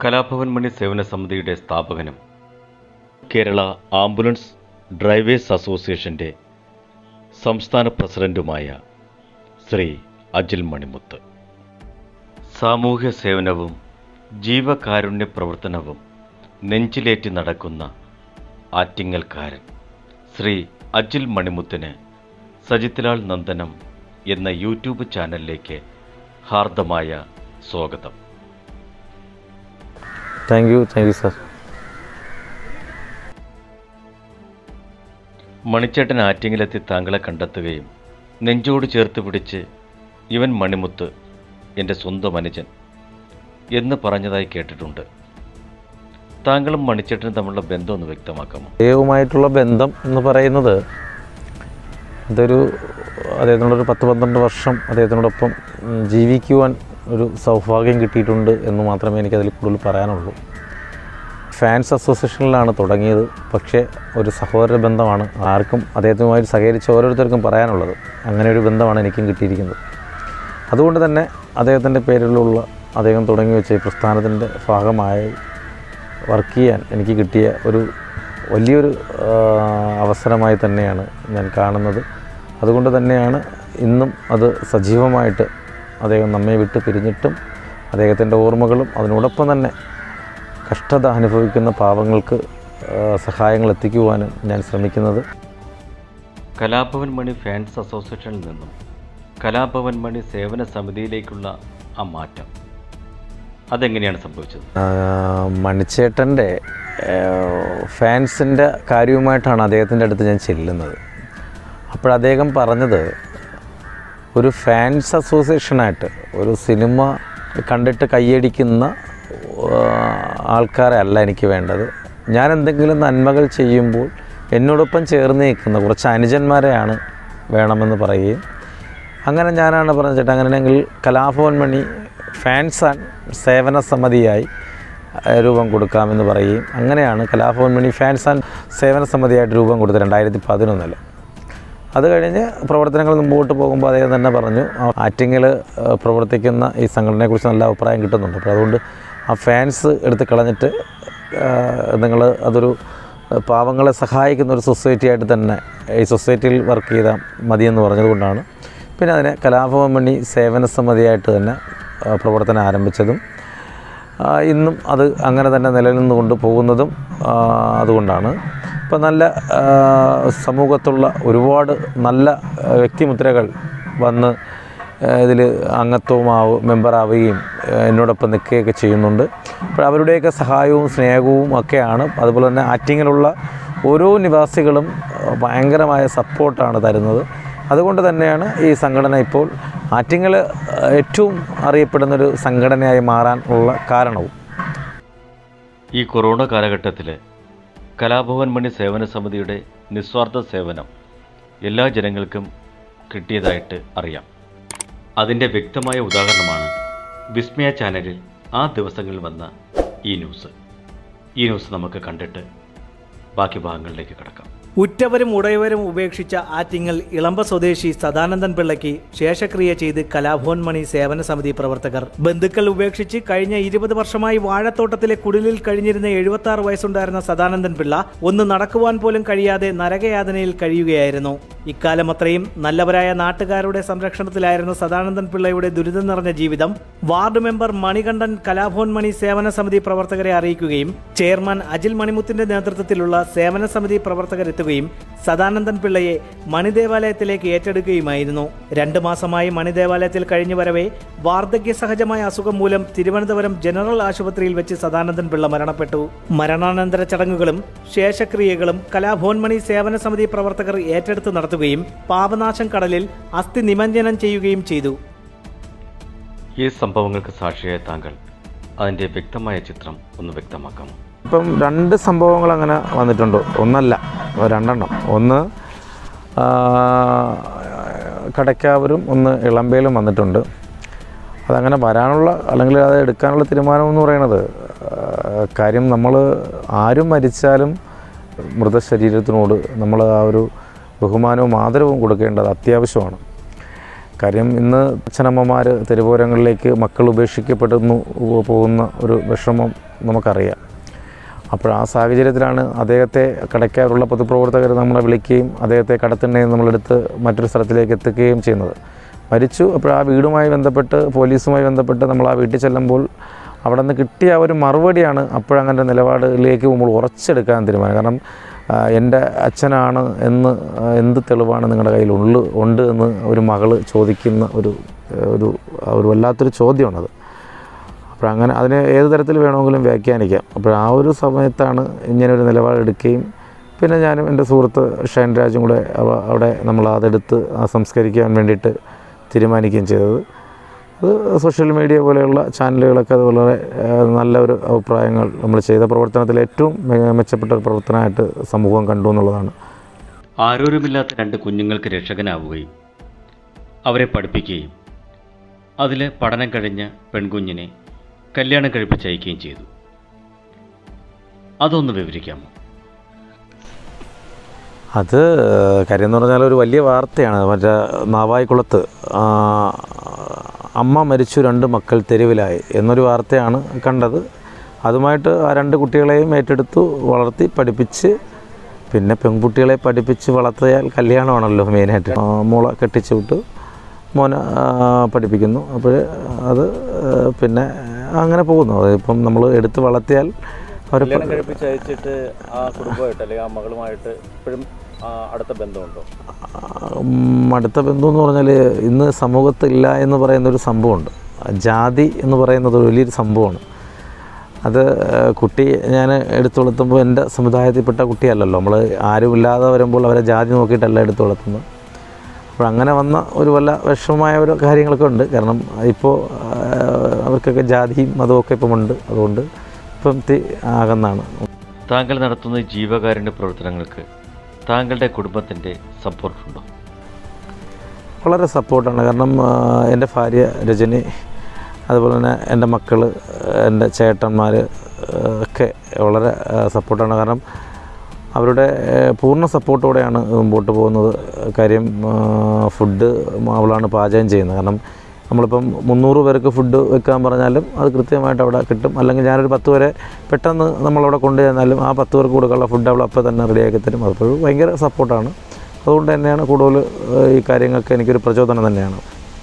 കലാഭവൻ മണി സേവന സമിതിയുടെ സ്ഥാപകനും Kerala ambulance drivers അസോസിയേഷൻ്റെ സംസ്ഥാന പ്രസിഡന്റുമായ ശ്രീ അജിൽ മണിമുത്ത് സാമൂഹ്യ സേവനവും ജീവകാരുണ്യ പ്രവർത്തനവും നെഞ്ചിലേറ്റി നടക്കുന്ന ആറ്റിങ്ങൽക്കാരൻ ശ്രീ അജിൽ മണിമുത്തിന് സജിത്ലാൽ നന്ദനം എന്ന യൂട്യൂബ് ചാനലിലേക്ക് ഹാർദമായ സ്വാഗതം thank you thank you sir മണിച്ചേട്ടൻ ആറ്റിങ്ങിലെത്തി താങ്കളെ കണ്ടെത്തുകയും നെഞ്ചോട് ചേർത്ത് പിടിച്ച് ഇവൻ മണിമുത്ത് എൻ്റെ സ്വന്തം അനുജൻ എന്ന് പറഞ്ഞതായി കേട്ടിട്ടുണ്ട് താങ്കളും മണിച്ചേട്ടനും തമ്മിലുള്ള ബന്ധം ഒന്ന് വ്യക്തമാക്കാമോ ദൈവവുമായിട്ടുള്ള ബന്ധം എന്ന് പറയുന്നത് ഇതൊരു അദ്ദേഹത്തിനോടൊരു പത്ത് പന്ത്രണ്ട് വർഷം അദ്ദേഹത്തിനോടൊപ്പം ഉം, ജീവിക്കുവാൻ ഒരു സൗഭാഗ്യം കിട്ടിയിട്ടുണ്ട് എന്ന് മാത്രമേ എനിക്കതിൽ കൂടുതൽ പറയാനുള്ളൂ ഫാൻസ് അസോസിയേഷനിലാണ് തുടങ്ങിയത് പക്ഷേ ഒരു സഹോദര ബന്ധമാണ് ആർക്കും അദ്ദേഹത്തുമായിട്ട് സഹകരിച്ച ഓരോരുത്തർക്കും പറയാനുള്ളത് അങ്ങനെ ഒരു ബന്ധമാണ് എനിക്കും കിട്ടിയിരിക്കുന്നത് അതുകൊണ്ട് തന്നെ അദ്ദേഹത്തിൻ്റെ പേരിലുള്ള അദ്ദേഹം തുടങ്ങി വെച്ച ഈ പ്രസ്ഥാനത്തിൻ്റെ ഭാഗമായി വർക്ക് ചെയ്യാൻ എനിക്ക് കിട്ടിയ ഒരു വലിയൊരു ആ, അവസരമായി തന്നെയാണ് ഞാൻ കാണുന്നത് അതുകൊണ്ട് തന്നെയാണ് ഇന്നും അത് സജീവമായിട്ട് അദ്ദേഹം നമ്മെ വിട്ട് പിരിഞ്ഞിട്ടും അദ്ദേഹത്തിൻ്റെ ഓർമ്മകളും അതിനോടൊപ്പം തന്നെ കഷ്ടത അനുഭവിക്കുന്ന പാവങ്ങൾക്ക് ആ, സഹായങ്ങൾ എത്തിക്കുവാനും ഞാൻ ശ്രമിക്കുന്നത് കലാഭവൻ മണി ഫാൻസ് അസോസിയേഷനിൽ നിന്നും കലാഭവൻ മണി സേവന സമിതിയിലേക്കുള്ള ആ മാറ്റം അതെങ്ങനെയാണ് സംഭവിച്ചത് ആ, മണിച്ചേട്ടൻ്റെ ഫാൻസിൻ്റെ കാര്യവുമായിട്ടാണ് അദ്ദേഹത്തിൻ്റെ അടുത്ത് ഞാൻ ചെല്ലുന്നത് അപ്പോൾ അദ്ദേഹം പറഞ്ഞത് ഒരു ഫാൻസ് അസോസിയേഷനായിട്ട് ഒരു സിനിമ കണ്ടിട്ട് കൈയടിക്കുന്ന ആ, ആൾക്കാരെ അല്ല എനിക്ക് വേണ്ടത് ഞാൻ എന്തെങ്കിലും നന്മകൾ ചെയ്യുമ്പോൾ എന്നോടൊപ്പം ചേർന്ന് നിൽക്കുന്ന കുറച്ച് അനുജന്മാരെയാണ് വേണമെന്ന് പറയുകയും അങ്ങനെ ഞാനാണ് പറഞ്ഞത് ചേട്ടാ അങ്ങനെയാണെങ്കിൽ കലാഭവൻ മണി ഫാൻസ് ആൻഡ് സേവന സമിതിയായി ഏഹ്, രൂപം കൊടുക്കാമെന്ന് പറയുകയും അങ്ങനെയാണ് കലാഭവൻ മണി ഫാൻസ് ആൻഡ് സേവന സമിതിയായിട്ട് രൂപം കൊടുത്തത് രണ്ടായിരത്തി പതിനൊന്നിൽ അത് കഴിഞ്ഞ് പ്രവർത്തനങ്ങൾ മുമ്പോട്ട് പോകുമ്പോൾ അദ്ദേഹം തന്നെ പറഞ്ഞു ആറ്റിങ്ങിൽ പ്രവർത്തിക്കുന്ന ഈ സംഘടനയെക്കുറിച്ച് നല്ല അഭിപ്രായം കിട്ടുന്നുണ്ട് അപ്പോൾ അതുകൊണ്ട് ആ ഫാൻസ് എടുത്ത് കളഞ്ഞിട്ട് നിങ്ങൾ അതൊരു ഏഹ്, പാവങ്ങളെ സഹായിക്കുന്ന ഒരു സൊസൈറ്റി ആയിട്ട് തന്നെ ഈ സൊസൈറ്റിയിൽ വർക്ക് ചെയ്താൽ മതിയെന്ന് പറഞ്ഞതുകൊണ്ടാണ് പിന്നെ അതിനെ കലാഭവൻ മണി സേവന സമിതിയായിട്ട് തന്നെ ആ, പ്രവർത്തനം ആരംഭിച്ചതും ആ, ഇന്നും അത് അങ്ങനെ തന്നെ നിലനിന്നുകൊണ്ട് പോകുന്നതും ആ, അതുകൊണ്ടാണ് ഇപ്പം നല്ല ആ, സമൂഹത്തുള്ള ഒരുപാട് നല്ല ആ, വ്യക്തിമുദ്രകൾ വന്ന് ഇതിൽ അംഗത്വമാവും മെമ്പറാവുകയും ആ, എന്നോടൊപ്പം നിൽക്കുകയൊക്കെ ചെയ്യുന്നുണ്ട് അപ്പോൾ അവരുടെയൊക്കെ സഹായവും സ്നേഹവും ഒക്കെയാണ് അതുപോലെ തന്നെ ആറ്റിങ്ങിലുള്ള ഓരോ നിവാസികളും ആ, ഭയങ്കരമായ സപ്പോർട്ടാണ് തരുന്നത് അതുകൊണ്ട് തന്നെയാണ് ഈ സംഘടന ഇപ്പോൾ ആറ്റിങ്ങൽ ഏറ്റവും അറിയപ്പെടുന്നൊരു സംഘടനയായി മാറാൻ ഉള്ള കാരണവും ഈ കൊറോണ കാലഘട്ടത്തിൽ കലാഭവൻ മണി സേവന സമിതിയുടെ നിസ്വാർത്ഥ സേവനം എല്ലാ ജനങ്ങൾക്കും കിട്ടിയതായിട്ട് അറിയാം അതിൻ്റെ വ്യക്തമായ ഉദാഹരണമാണ് വിസ്മയ ചാനലിൽ ആ ദിവസങ്ങളിൽ വന്ന ഈ ന്യൂസ് ഈ ന്യൂസ് നമുക്ക് കണ്ടിട്ട് ബാക്കി ഭാഗങ്ങളിലേക്ക് കിടക്കാം ഉറ്റവരും ഉടയവരും ഉപേക്ഷിച്ച ആറ്റിങ്ങൽ ഇളമ്പ സ്വദേശി സദാനന്ദൻ പിള്ളയ്ക്ക് ശേഷക്രിയ ചെയ്ത് കലാഭവൻ മണി സേവന സമിതി പ്രവർത്തകർ ബന്ധുക്കൾ ഉപേക്ഷിച്ച് കഴിഞ്ഞ ഇരുപത് വർഷമായി വാഴത്തോട്ടത്തിലെ കുടിലിൽ കഴിഞ്ഞിരുന്ന എഴുപത്തി ആറ് വയസ്സുണ്ടായിരുന്ന സദാനന്ദൻ പിള്ള ഒന്ന് നടക്കുവാൻ പോലും കഴിയാതെ നരകയാതനയിൽ കഴിയുകയായിരുന്നു ഇക്കാലം അത്രയും നല്ലവരായ നാട്ടുകാരുടെ സംരക്ഷണത്തിലായിരുന്ന സദാനന്ദൻ പിള്ളയുടെ ദുരിതം നിറഞ്ഞ ജീവിതം വാർഡ് മെമ്പർ മണികണ്ഠൻ കലാഭവൻ മണി സേവന സമിതി പ്രവർത്തകരെ അറിയിക്കുകയും ചെയർമാൻ അജിൽ മണിമുത്തിന്റെ നേതൃത്വത്തിലുള്ള സേവന സമിതി പ്രവർത്തകരെത്തുകയും സദാനന്ദൻ പിള്ളയെ മണിദേവാലയത്തിലേക്ക് ഏറ്റെടുക്കുകയുമായിരുന്നു രണ്ടു മാസമായി മണിദേവാലയത്തിൽ കഴിഞ്ഞു വരവേ വാർദ്ധക്യ സഹജമായ അസുഖം മൂലം തിരുവനന്തപുരം ജനറൽ ആശുപത്രിയിൽ വെച്ച് സദാനന്ദൻ പിള്ള മരണപ്പെട്ടു മരണാനന്തര ചടങ്ങുകളും ശേഷക്രിയകളും കലാഭവൻ മണി സേവന സമിതി പ്രവർത്തകർ ഏറ്റെടുത്ത് നടത്തുകയും പാപനാശം കടലിൽ അസ്ഥി നിമഞ്ജനം ചെയ്യുകയും ചെയ്തു ഈ സംഭവങ്ങൾക്ക് സാക്ഷിയായ താങ്കൾ അതിൻ്റെ വ്യക്തമായ ചിത്രം ഒന്ന് വ്യക്തമാക്കാമോ ഇപ്പം രണ്ട് സംഭവങ്ങൾ അങ്ങനെ വന്നിട്ടുണ്ട് ഒന്നല്ല രണ്ടെണ്ണം ഒന്ന് ആ, കടയ്ക്കാവരും ഒന്ന് ഇളമ്പയിലും വന്നിട്ടുണ്ട് അതങ്ങനെ വരാനുള്ള അല്ലെങ്കിൽ അത് എടുക്കാനുള്ള തീരുമാനം എന്ന് പറയുന്നത് ആ, കാര്യം നമ്മൾ ആരും മരിച്ചാലും മൃതശരീരത്തിനോട് നമ്മൾ ആ ഒരു ബഹുമാനവും ആദരവും കൊടുക്കേണ്ടത് അത്യാവശ്യമാണ് കാര്യം ഇന്ന് അച്ഛനമ്മമാർ തെരുവോരങ്ങളിലേക്ക് മക്കൾ ഉപേക്ഷിക്കപ്പെടുന്നു പോകുന്ന ഒരു വിഷമം നമുക്കറിയാം അപ്പോൾ ആ സാഹചര്യത്തിലാണ് അദ്ദേഹത്തെ കടയ്ക്കാറുള്ള പൊതുപ്രവർത്തകർ നമ്മളെ വിളിക്കുകയും അദ്ദേഹത്തെ കടത്തിണ്ണയിൽ നമ്മളെടുത്ത് മറ്റൊരു സ്ഥലത്തിലേക്ക് എത്തിക്കുകയും ചെയ്യുന്നത് മരിച്ചു അപ്പോൾ ആ വീടുമായി ബന്ധപ്പെട്ട് പോലീസുമായി ബന്ധപ്പെട്ട് നമ്മൾ ആ വീട്ടിൽ ചെല്ലുമ്പോൾ അവിടെ നിന്ന് കിട്ടിയ ആ ഒരു മറുപടിയാണ് അപ്പോഴങ്ങനെ നിലപാടിലേക്ക് നമ്മൾ ഉറച്ചെടുക്കാൻ തീരുമാനം കാരണം ആ, എൻ്റെ അച്ഛനാണ് എന്ന് ആ, എന്ത് തെളിവാണ് നിങ്ങളുടെ കയ്യിൽ ഉള്ളു ഉണ്ട് എന്ന് ഒരു മകള് ചോദിക്കുന്ന ഒരു ഒരു ഒരു വല്ലാത്തൊരു ചോദ്യമാണത് അപ്പോൾ അങ്ങനെ അതിനെ ഏത് തരത്തിൽ വേണമെങ്കിലും വ്യാഖ്യാനിക്കാം അപ്പോൾ ആ ഒരു സമയത്താണ് ഇങ്ങനെ ഒരു നിലപാടെടുക്കുകയും പിന്നെ ഞാനും എൻ്റെ സുഹൃത്ത് ഷൈൻ രാജും കൂടെ അവ- അവിടെ നമ്മൾ അതെടുത്ത് ആ സംസ്കരിക്കാൻ വേണ്ടിയിട്ട് തീരുമാനിക്കുകയും ചെയ്തത് അത് സോഷ്യൽ മീഡിയ പോലെയുള്ള ചാനലുകളൊക്കെ അത് വളരെ ഏഹ്, നല്ല ഒരു അഭിപ്രായങ്ങൾ നമ്മൾ ചെയ്ത പ്രവർത്തനത്തിൽ ഏറ്റവും മെ- മെച്ചപ്പെട്ട ഒരു പ്രവർത്തനമായിട്ട് സമൂഹം കണ്ടു എന്നുള്ളതാണ് ആരോരുമില്ലാത്ത രണ്ട് കുഞ്ഞുങ്ങൾക്ക് രക്ഷകനാവുകയും അവരെ പഠിപ്പിക്കുകയും അതിൽ പഠനം കഴിഞ്ഞ പെൺകുഞ്ഞിനെ കല്യാണം കഴിപ്പിച്ചയക്കുകയും ചെയ്തു അതൊന്ന് വിവരിക്കാമോ അത് കാര്യം എന്ന് പറഞ്ഞാൽ ഒരു വലിയ വാർത്തയാണ് മറ്റേ നാവായിക്കുളത്ത് ആ, അമ്മ മരിച്ചു രണ്ട് മക്കൾ തെരുവിലായി എന്നൊരു വാർത്തയാണ് കണ്ടത് അതുമായിട്ട് ആ രണ്ട് കുട്ടികളെയും ഏറ്റെടുത്തു വളർത്തി പഠിപ്പിച്ച് പിന്നെ പെൺകുട്ടികളെ പഠിപ്പിച്ച് വളർത്തിയാൽ കല്യാണമാണല്ലോ മെയിനായിട്ട് ആ, മോളെ കെട്ടിച്ചു വിട്ടു മോനെ ആ, പഠിപ്പിക്കുന്നു അപ്പോൾ അത് ആ, പിന്നെ അങ്ങനെ പോകുന്നു അതിപ്പം നമ്മൾ എടുത്ത് വളർത്തിയാൽ അവർ കല്യാണം കഴിപ്പിച്ചയച്ചിട്ട് ആ കുടുംബമായിട്ട് അല്ലെങ്കിൽ ആ മകളുമായിട്ട് ഇപ്പോഴും അടുത്ത ബന്ധമുണ്ടോ ഉം, അടുത്ത ബന്ധം എന്ന് പറഞ്ഞാൽ ഇന്ന് സമൂഹത്തില്ല എന്ന് പറയുന്നൊരു സംഭവമുണ്ട് ജാതി എന്ന് പറയുന്നത് ഒരു വലിയൊരു സംഭവമാണ് അത് ഏഹ്, കുട്ടി ഞാൻ എടുത്തു വളർത്തുമ്പോൾ എൻ്റെ സമുദായത്തിൽപ്പെട്ട കുട്ടിയല്ലല്ലോ നമ്മൾ ആരുമില്ലാതെ വരുമ്പോൾ അവരെ ജാതി നോക്കിയിട്ടല്ല എടുത്തു വളർത്തുന്നത് അപ്പോൾ അങ്ങനെ വന്ന ഒരു വല്ല വിഷമമായ ഒരു കാര്യങ്ങളൊക്കെ ഉണ്ട് കാരണം ഇപ്പോൾ ഏഹ്, അവർക്കൊക്കെ ജാതിയും മതമൊക്കെ ഇപ്പം ഉണ്ട് അതുകൊണ്ട് ഇപ്പം തി ആകുന്നതാണ് താങ്കൾ നടത്തുന്ന ജീവകാരുണ്യ പ്രവർത്തനങ്ങൾക്ക് താങ്കളുടെ കുടുംബത്തിൻ്റെ സപ്പോർട്ടുണ്ടോ വളരെ സപ്പോർട്ടാണ് കാരണം ആ, എൻ്റെ ഭാര്യ രജനി അതുപോലെ തന്നെ എൻ്റെ മക്കൾ എൻ്റെ ചേട്ടന്മാർ ഒക്കെ വളരെ സപ്പോർട്ടാണ് കാരണം അവരുടെ ആ, പൂർണ്ണ സപ്പോർട്ടോടെയാണ് മുമ്പോട്ട് പോകുന്നത് കാര്യം ആ, ഫുഡ് അവളാണ് പാചകം ചെയ്യുന്നത് കാരണം നമ്മളിപ്പം മുന്നൂറ് പേർക്ക് ഫുഡ് വെക്കാൻ പറഞ്ഞാലും അത് കൃത്യമായിട്ട് അവിടെ കിട്ടും അല്ലെങ്കിൽ ഞാനൊരു പത്ത് പേരെ പെട്ടെന്ന് നമ്മളവിടെ കൊണ്ടു ചെന്നാലും ആ പത്ത് പേർക്ക് കൊടുക്കാനുള്ള ഫുഡ് അവൾ അപ്പോൾ തന്നെ റെഡിയാക്കി തരും അപ്പോൾ ഭയങ്കര സപ്പോർട്ടാണ് അതുകൊണ്ട് തന്നെയാണ് കൂടുതൽ ഏഹ്, ഈ കാര്യങ്ങൾക്ക് എനിക്കൊരു പ്രചോദനം തന്നെയാണ്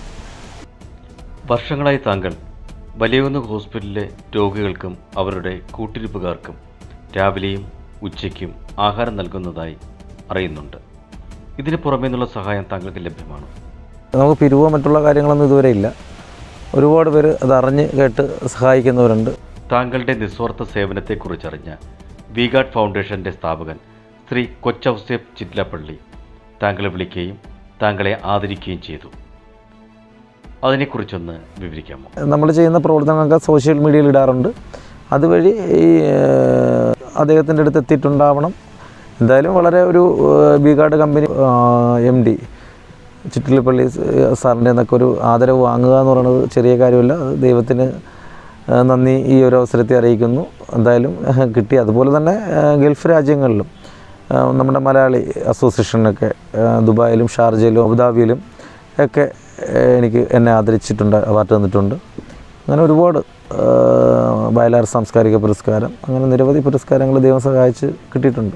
വർഷങ്ങളായി താങ്കൾ വലിയകുന്ന് ഹോസ്പിറ്റലിലെ രോഗികൾക്കും അവരുടെ കൂട്ടിരിപ്പുകാർക്കും രാവിലെയും ഉച്ചയ്ക്കും ആഹാരം നൽകുന്നതായി അറിയുന്നുണ്ട് ഇതിന് പുറമേ നിന്നുള്ള സഹായം താങ്കൾക്ക് ലഭ്യമാണ് നമുക്ക് പിരിവോ മറ്റുള്ള കാര്യങ്ങളൊന്നും ഇതുവരെ ഇല്ല ഒരുപാട് പേര് അത് അറിഞ്ഞ് കേട്ട് സഹായിക്കുന്നവരുണ്ട് താങ്കളുടെ നിസ്വാർത്ഥ സേവനത്തെക്കുറിച്ചറിഞ്ഞ വിഗാഡ് ഫൗണ്ടേഷൻ്റെ സ്ഥാപകൻ ശ്രീ കൊച്ചൗസേപ്പ് ചിറ്റ്ലപ്പള്ളി താങ്കളെ വിളിക്കുകയും താങ്കളെ ആദരിക്കുകയും ചെയ്തു അതിനെക്കുറിച്ചൊന്ന് വിവരിക്കാമോ നമ്മൾ ചെയ്യുന്ന പ്രവർത്തനങ്ങളൊക്കെ സോഷ്യൽ മീഡിയയിൽ ഇടാറുണ്ട് അതുവഴി ഈ ഏഹ്, അദ്ദേഹത്തിൻ്റെ അടുത്ത് എത്തിയിട്ടുണ്ടാവണം എന്തായാലും വളരെ ഒരു V Guard company M D Chittilappilly സാറിൻ്റെ എന്നൊക്കെ ഒരു ആദരവ് വാങ്ങുക എന്ന് പറയുന്നത് ചെറിയ കാര്യമല്ല അത് ദൈവത്തിന് ആ, നന്ദി ഈ ഒരു അവസരത്തെ അറിയിക്കുന്നു എന്തായാലും ആ, കിട്ടി അതുപോലെ തന്നെ ആ, ഗൾഫ് രാജ്യങ്ങളിലും ആ, നമ്മുടെ മലയാളി അസോസിയേഷനൊക്കെ ആ, ദുബായിലും ഷാർജയിലും അബുദാബിയിലും ഒക്കെ ആ, എനിക്ക് എന്നെ ആദരിച്ചിട്ടുണ്ട് അവാർഡ് തന്നിട്ടുണ്ട് അങ്ങനെ ഒരുപാട് ആ, വയലാർ സാംസ്കാരിക പുരസ്കാരം അങ്ങനെ നിരവധി പുരസ്കാരങ്ങൾ ദൈവം സഹായിച്ച് കിട്ടിയിട്ടുണ്ട്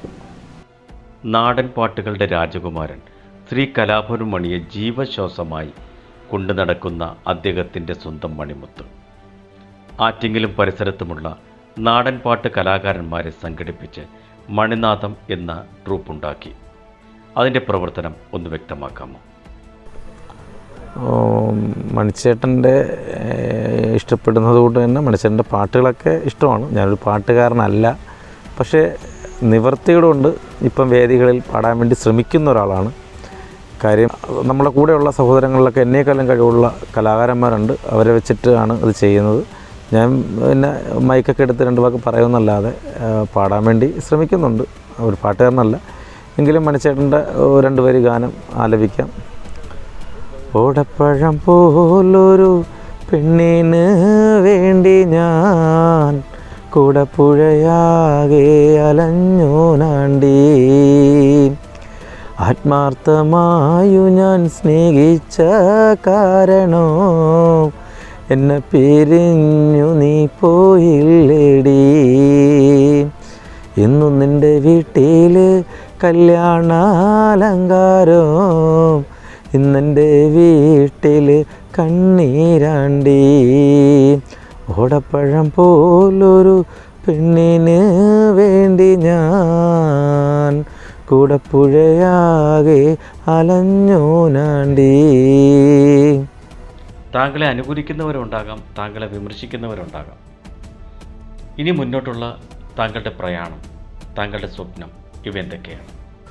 നാടൻ പാട്ടുകളുടെ രാജകുമാരൻ ശ്രീ കലാഭവൻ മണിയെ ജീവശ്വാസമായി കൊണ്ടു നടക്കുന്ന അദ്ദേഹത്തിൻ്റെ സ്വന്തം മണിമുത്ത് ആറ്റിങ്ങിലും പരിസരത്തുമുള്ള നാടൻ പാട്ട് കലാകാരന്മാരെ സംഘടിപ്പിച്ച് മണിനാഥം എന്ന ട്രൂപ്പുണ്ടാക്കി അതിൻ്റെ പ്രവർത്തനം ഒന്ന് വ്യക്തമാക്കാമോ ഉം, മണിച്ചേട്ടൻ്റെ ഏഹ്, ഇഷ്ടപ്പെടുന്നത് കൊണ്ട് തന്നെ മണിച്ചേട്ടൻ്റെ പാട്ടുകളൊക്കെ ഇഷ്ടമാണ് ഞാനൊരു പാട്ടുകാരനല്ല പക്ഷേ നിവർത്തികളുണ്ട് ഇപ്പം വേദികളിൽ പാടാൻ വേണ്ടി ശ്രമിക്കുന്ന ഒരാളാണ് കാര്യം നമ്മുടെ കൂടെയുള്ള സഹോദരങ്ങളിലൊക്കെ എന്നേക്കാളും കഴിവുള്ള കലാകാരന്മാരുണ്ട് അവരെ വെച്ചിട്ടാണ് അത് ചെയ്യുന്നത് ഞാൻ പിന്നെ മൈക്കൊക്കെ എടുത്ത് രണ്ട് വാക്ക് പറയുമെന്നല്ലാതെ ഏഹ്, പാടാൻ വേണ്ടി ശ്രമിക്കുന്നുണ്ട് ഒരു പാട്ടുകാരനല്ല എങ്കിലും മണിച്ചേട്ടൻ്റെ ഏഹ്, രണ്ട് വരി ഗാനം ആലപിക്കാം ഓടപ്പഴം പോലൊരു പെണ്ണിന് വേണ്ടി ഞാൻ കുടപ്പുഴയാകെ അലഞ്ഞു നാണ്ടി ആത്മാർത്ഥമായു ഞാൻ സ്നേഹിച്ച കാരണോ എന്നെ പിരിഞ്ഞു നീ പോയില്ലേടി ഇന്നും നിൻ്റെ വീട്ടിൽ കല്യാണാലങ്കാരം ഇന്നെൻ്റെ വീട്ടിൽ കണ്ണീരാണ്ടി ഓടപ്പഴം പോലൊരു പെണ്ണിന് വേണ്ടി ഞാൻ കൂടപ്പുഴയാകെ അലഞ്ഞോനാണ്ടി താങ്കളെ അനുകൂലിക്കുന്നവരുണ്ടാകാം താങ്കളെ വിമർശിക്കുന്നവരുണ്ടാകാം ഇനി മുന്നോട്ടുള്ള താങ്കളുടെ പ്രയാണം താങ്കളുടെ സ്വപ്നം ഇവ എന്തൊക്കെയാണ്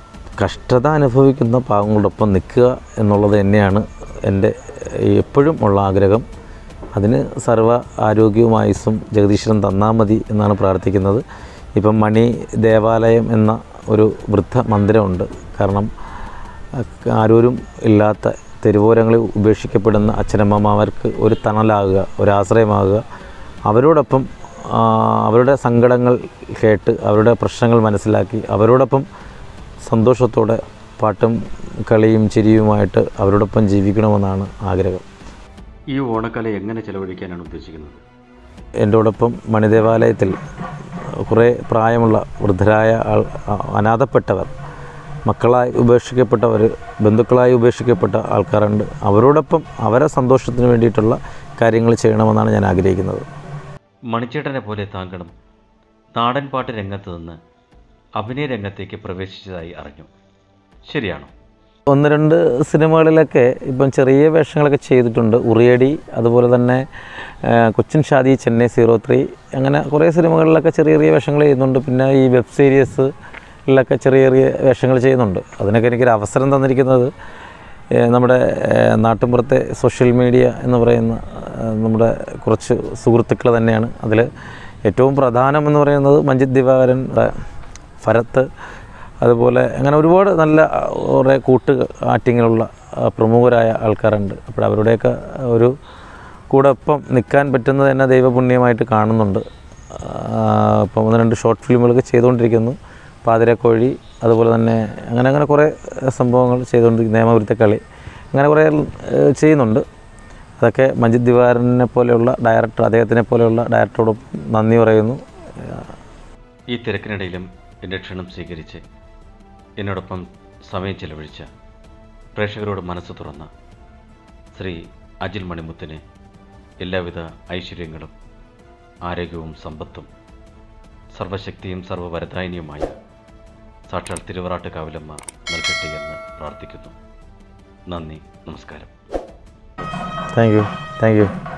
കഷ്ടത അനുഭവിക്കുന്ന പാവങ്ങളോടൊപ്പം നിൽക്കുക എന്നുള്ളത് തന്നെയാണ് എൻ്റെ എപ്പോഴും ഉള്ള ആഗ്രഹം അതിന് സർവ്വ ആരോഗ്യവും ആയുസ്സും ജഗദീശ്വരൻ തന്നാൽ മതി എന്നാണ് പ്രാർത്ഥിക്കുന്നത് ഇപ്പം മണി ദേവാലയം എന്ന ഒരു വൃദ്ധ മന്ദിരമുണ്ട് കാരണം അഹ് ആരോരും ഇല്ലാത്ത തെരുവോരങ്ങളിൽ ഉപേക്ഷിക്കപ്പെടുന്ന അച്ഛനമ്മമാർക്ക് ഒരു തണലാകുക ഒരു ആശ്രയമാകുക അവരോടൊപ്പം ആ, അവരുടെ സങ്കടങ്ങൾ കേട്ട് അവരുടെ പ്രശ്നങ്ങൾ മനസ്സിലാക്കി അവരോടൊപ്പം സന്തോഷത്തോടെ പാട്ടും കളിയും ചിരിയുമായിട്ട് അവരോടൊപ്പം ജീവിക്കണമെന്നാണ് ആഗ്രഹം ഈ ഓണക്കാലം എങ്ങനെ ചെലവഴിക്കാനാണ് ഉദ്ദേശിക്കുന്നത് എൻ്റോടൊപ്പം മണിദേവാലയത്തിൽ കുറേ പ്രായമുള്ള വൃദ്ധരായ ആൾ അനാഥപ്പെട്ടവർ മക്കളായി ഉപേക്ഷിക്കപ്പെട്ടവർ ബന്ധുക്കളായി ഉപേക്ഷിക്കപ്പെട്ട ആൾക്കാരുണ്ട് അവരോടൊപ്പം അവരെ സന്തോഷത്തിന് വേണ്ടിയിട്ടുള്ള കാര്യങ്ങൾ ചെയ്യണമെന്നാണ് ഞാൻ ആഗ്രഹിക്കുന്നത് മണിച്ചേട്ടനെ പോലെ താങ്കളും നാടൻ പാട്ട് രംഗത്ത് നിന്ന് അഭിനയ രംഗത്തേക്ക് പ്രവേശിച്ചതായി അറിഞ്ഞു ശരിയാണോ ഒന്ന് രണ്ട് സിനിമകളിലൊക്കെ ഇപ്പം ചെറിയ വേഷങ്ങളൊക്കെ ചെയ്തിട്ടുണ്ട് ഉറിയടി അതുപോലെ തന്നെ ആ, കൊച്ചിൻ ഷാദി ചെന്നൈ സീറോ ത്രീ അങ്ങനെ കുറേ സിനിമകളിലൊക്കെ ചെറിയ ചെറിയ വേഷങ്ങൾ ചെയ്യുന്നുണ്ട് പിന്നെ ഈ വെബ് സീരീസിലൊക്കെ ചെറിയ ചെറിയ വേഷങ്ങൾ ചെയ്യുന്നുണ്ട് അതിനൊക്കെ എനിക്കൊരു അവസരം തന്നിരിക്കുന്നത് ഏ, നമ്മുടെ ഏ, നാട്ടിൻപുറത്തെ സോഷ്യൽ മീഡിയ എന്ന് പറയുന്ന ആ, നമ്മുടെ കുറച്ച് സുഹൃത്തുക്കൾ തന്നെയാണ് അതിൽ ഏറ്റവും പ്രധാനം എന്ന് പറയുന്നത് മഞ്ജിത് ദിവാകരൻ ആ, ഭരത്ത് അതുപോലെ അങ്ങനെ ഒരുപാട് നല്ല ആ, കുറേ കൂട്ട് ആറ്റിങ്ങിലുള്ള ആ, പ്രമുഖരായ ആൾക്കാരുണ്ട് അപ്പോൾ അവരുടെയൊക്കെ ഒരു കൂടെ ഒപ്പം നിൽക്കാൻ പറ്റുന്നത് തന്നെ ദൈവപുണ്യമായിട്ട് കാണുന്നുണ്ട് ആ, ഇപ്പം ഒന്ന് രണ്ട് ഷോർട്ട് ഫിലിമുകളൊക്കെ ചെയ്തുകൊണ്ടിരിക്കുന്നു പാതിരക്കോഴി അതുപോലെ തന്നെ അങ്ങനെ അങ്ങനെ കുറേ സംഭവങ്ങൾ ചെയ്തുകൊണ്ടിരിക്കുന്നു നിയമവിരുദ്ധ കളി അങ്ങനെ കുറേ ഏഹ്, ചെയ്യുന്നുണ്ട് അതൊക്കെ മഞ്ജിത് ദിവാരനെ പോലെയുള്ള ഡയറക്ടർ അദ്ദേഹത്തിനെ പോലെയുള്ള ഡയറക്ടറോടൊപ്പം നന്ദി പറയുന്നു ഈ തിരക്കിനിടയിലും എൻ്റെ ക്ഷണം സ്വീകരിച്ച് എന്നോടൊപ്പം സമയം ചെലവഴിച്ച പ്രേക്ഷകരോട് മനസ്സ് തുറന്ന ശ്രീ അജിൽ മണിമുത്തിന് എല്ലാവിധ ഐശ്വര്യങ്ങളും ആരോഗ്യവും സമ്പത്തും സർവശക്തിയും സർവവരദായിനിയുമായ സാക്ഷാൽ തിരുവറാട്ട് കാവിലമ്മ നൽകട്ടെ എന്ന് പ്രാർത്ഥിക്കുന്നു നന്ദി നമസ്കാരം താങ്ക് യു താങ്ക് യു